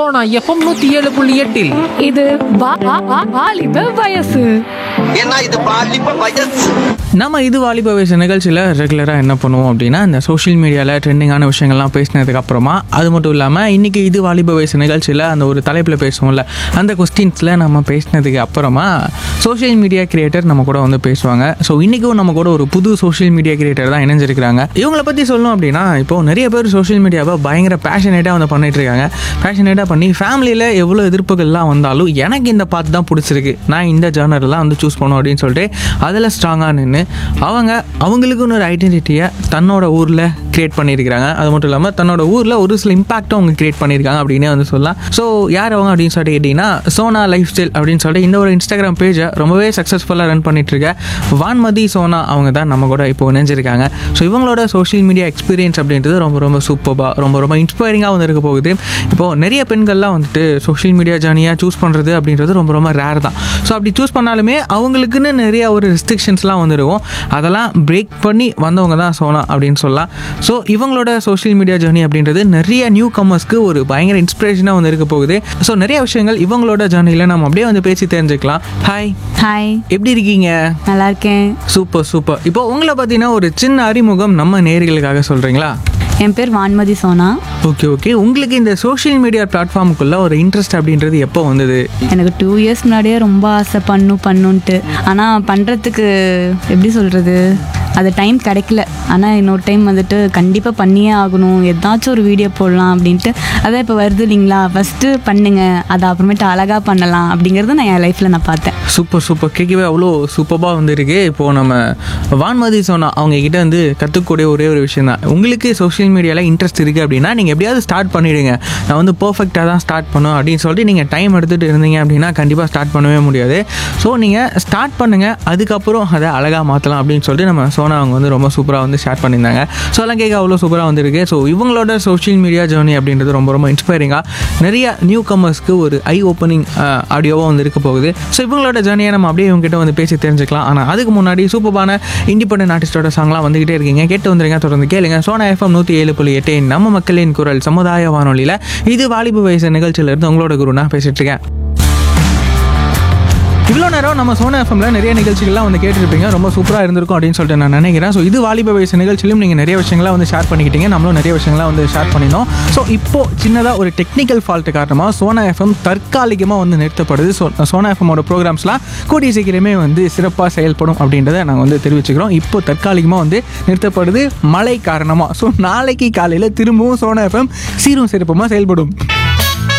Sona FM நூத்தி ஏழு புள்ளி எட்டில் இது வா- வா- வா- வாலிப வயசு ஏன்னா இது பாலிப்ப வயசு நம்ம இது வாலிப வயசு நிகழ்ச்சியில் ரெகுலராக என்ன பண்ணுவோம் அப்படின்னா இந்த சோஷியல் மீடியாவில் ட்ரெண்டிங்கான விஷயங்கள்லாம் பேசினதுக்கு அப்புறமா அது மட்டும் இல்லாமல் இன்றைக்கி இது வாலிப வயசு நிகழ்ச்சியில் அந்த ஒரு தலைப்பில் பேசுவோம்ல அந்த கொஸ்டின்ஸில் நம்ம பேசினதுக்கு அப்புறமா சோஷியல் மீடியா கிரியேட்டர் நம்ம கூட வந்து பேசுவாங்க ஸோ இன்றைக்கும் நம்ம கூட ஒரு புது சோஷியல் மீடியா கிரியேட்டர் தான் இணைஞ்சிருக்கிறாங்க இவங்களை பற்றி சொல்லணும் அப்படின்னா இப்போது நிறைய பேர் சோஷியல் மீடியாவை பயங்கர பேஷனேட்டாக வந்து பண்ணிட்டு இருக்காங்க பேஷனேட்டாக பண்ணி ஃபேமிலியில் எவ்வளோ எதிர்ப்புகள்லாம் வந்தாலும் எனக்கு இந்த பாத்து தான் பிடிச்சிருக்கு நான் இந்த ஜேர்னர்லாம் வந்து சூஸ் பண்ணும் அப்படின்னு சொல்லிட்டு அதில் ஸ்ட்ராங்காக நின்று அவங்க அவங்களுக்குன்னு ஒரு ஐடென்டிட்டியை தன்னோட ஊரில் கிரியேட் பண்ணியிருக்கிறாங்க அது மட்டும் இல்லாமல் தன்னோட ஊரில் ஒரு சில இம்பாக்டும் அவங்க கிரியேட் பண்ணியிருக்காங்க அப்படின்னே வந்து சொல்லலாம் ஸோ யார் அவங்க அப்படின்னு சொல்லிட்டு கேட்டிங்கன்னா சோனா லைஃப் ஸ்டைல் அப்படின்னு சொல்லிட்டு இந்த ஒரு இன்ஸ்டாகிராம் பேஜை ரொம்பவே சக்ஸஸ்ஃபுல்லாக ரன் பண்ணிட்டு இருக்க வான்மதி சோனா அவங்க தான் நம்ம கூட இப்போ இணைஞ்சிருக்காங்க ஸோ இவங்களோட சோஷியல் மீடியா எக்ஸ்பீரியன்ஸ் அப்படின்றது ரொம்ப ரொம்ப சூப்பராக ரொம்ப ரொம்ப இன்ஸ்பைரிங்காக வந்து இருக்க போகுது இப்போது நிறைய பெண்கள்லாம் வந்துட்டு சோஷியல் மீடியா ஜேர்னியாக சூஸ் பண்ணுறது அப்படின்றது ரொம்ப ரொம்ப ரேர் தான் ஸோ அப்படி சூஸ் பண்ணாலுமே அவங்களுக்குன்னு நிறைய ஒரு ரெஸ்ட்ரிக்ஷன்ஸ்லாம் வந்து இருக்கும் அதெல்லாம் பிரேக் பண்ணி வந்தவங்க தான் சோனா அப்படின்னு சொல்லலாம் ஸோ இவங்களோட சோஷியல் மீடியா ஜேர்னி அப்படின்றது நிறைய நியூ கமர்ஸ்க்கு ஒரு பயங்கர இன்ஸ்பிரேஷனாக வந்து இருக்க போகுது ஸோ நிறைய விஷயங்கள் இவங்களோட ஜேர்னியில் நம்ம அப்படியே வந்து பேசி தெரிஞ்சுக்கலாம் ஹாய் ஹாய் எப்படி இருக்கீங்க நல்லா இருக்கேன் சூப்பர் சூப்பர் இப்போ உங்களை பார்த்தீங்கன்னா ஒரு சின்ன அறிமுகம் நம்ம நேர்களுக்காக சொல்கிறீங்களா என் பேர் வான்மதி சோனா ஓகே ஓகே உங்களுக்கு இந்த சோஷியல் மீடியா பிளாட்ஃபார்முக்குள்ள ஒரு இன்ட்ரெஸ்ட் அப்படின்றது எப்போ வந்தது எனக்கு டூ இயர்ஸ் முன்னாடியே ரொம்ப ஆசை பண்ணும் பண்ணுன்ட்டு ஆனால் பண்ணுறதுக்கு எப்படி சொல்கிறது அது டைம் கிடைக்கல ஆனால் இன்னொரு டைம் வந்துட்டு கண்டிப்பாக பண்ணியே ஆகணும் ஏதாச்சும் ஒரு வீடியோ போடலாம் அப்படின்ட்டு அதான் இப்போ வருது இல்லைங்களா ஃபஸ்ட்டு பண்ணுங்க அதை அப்புறமேட்டு அழகாக பண்ணலாம் அப்படிங்கிறத நான் என் லைஃப்பில் நான் பார்த்தேன் சூப்பர் சூப்பர் கேட்கவே அவ்வளோ சூப்பராக வந்திருக்கு இப்போது நம்ம வான்மதி சொன்னா அவங்க கிட்ட வந்து கற்றுக்கூடிய ஒரே ஒரு விஷயம் தான் உங்களுக்கு சோஷியல் மீடியாவில் இன்ட்ரெஸ்ட் இருக்குது அப்படின்னா நீங்கள் எப்படியாவது ஸ்டார்ட் பண்ணிவிடுங்க நான் வந்து பர்ஃபெக்டாக தான் ஸ்டார்ட் பண்ணும் அப்படின்னு சொல்லிட்டு நீங்கள் டைம் எடுத்துகிட்டு இருந்தீங்க அப்படின்னா கண்டிப்பாக ஸ்டார்ட் பண்ணவே முடியாது ஸோ நீங்கள் ஸ்டார்ட் பண்ணுங்கள் அதுக்கப்புறம் அதை அழகாக மாற்றலாம் அப்படின்னு சொல்லிட்டு நம்ம சோனா அவங்க வந்து ரொம்ப சூப்பராக வந்து ஷேர் பண்ணியிருந்தாங்க ஸோ எல்லாம் கேட்க அவ்வளோ சூப்பராக வந்திருக்கு ஸோ இவங்களோட சோஷியல் மீடியா ஜேர்னி அப்படின்றது ரொம்ப ரொம்ப இன்ஸ்பைரிங்காக நிறைய நியூ கமர்ஸ்க்கு ஒரு ஐ ஓப்பனிங் ஆடியோவாக வந்து இருக்க போகுது ஸோ இவங்களோட ஜேர்னியை நம்ம அப்படியே இவங்ககிட்ட வந்து பேசி தெரிஞ்சுக்கலாம் ஆனால் அதுக்கு முன்னாடி சூப்பரான இண்டிபெண்டன்ட் ஆர்டிஸ்டோட சாங்லாம் வந்துகிட்டே இருக்கீங்க கேட்டு வந்துருங்க தொடர்ந்து கேளுங்க சோனா எஃப்எம் நூற்றி ஏழு புள்ளி எட்டு நம்ம மக்களின் குரல் சமுதாய வானொலியில் இது வாலிப வயசு நிகழ்ச்சியிலேருந்து உங்களோட குரு நான் பேசிட்டு இருக்கேன் இவ்வளோ நேரம் நம்ம சோனா எஃப்எம்ல நிறைய நிகழ்ச்சிகள்லாம் வந்து கேட்டிருப்பீங்க ரொம்ப சூப்பராக இருந்திருக்கும் அப்படின்னு சொல்லிட்டு நான் நினைக்கிறேன் ஸோ இது வாலிப வயசு நிகழ்ச்சியிலும் நீங்கள் நிறைய விஷயங்கள்லாம் வந்து ஷேர் பண்ணிக்கிட்டீங்க நம்மளும் நிறைய விஷயங்கள்லாம் வந்து ஷேர் பண்ணினோம் ஸோ இப்போ சின்னதாக ஒரு டெக்னிக்கல் ஃபால்ட் காரணமாக சோனா எஃப்எம் தற்காலிகமாக வந்து நிறுத்தப்படுது ஸோ சோனா எஃப்எம்மோட ப்ரோக்ராம்ஸ்லாம் கூடிய சீக்கிரமே வந்து சிறப்பாக செயல்படும் அப்படின்றத நாங்கள் வந்து தெரிவிச்சுக்கிறோம் இப்போ தற்காலிகமாக வந்து நிறுத்தப்படுது மழை காரணமாக ஸோ நாளைக்கு காலையில் திரும்பவும் சோனா எஃப்எம் சீரும் சிறப்புமாக செயல்படும்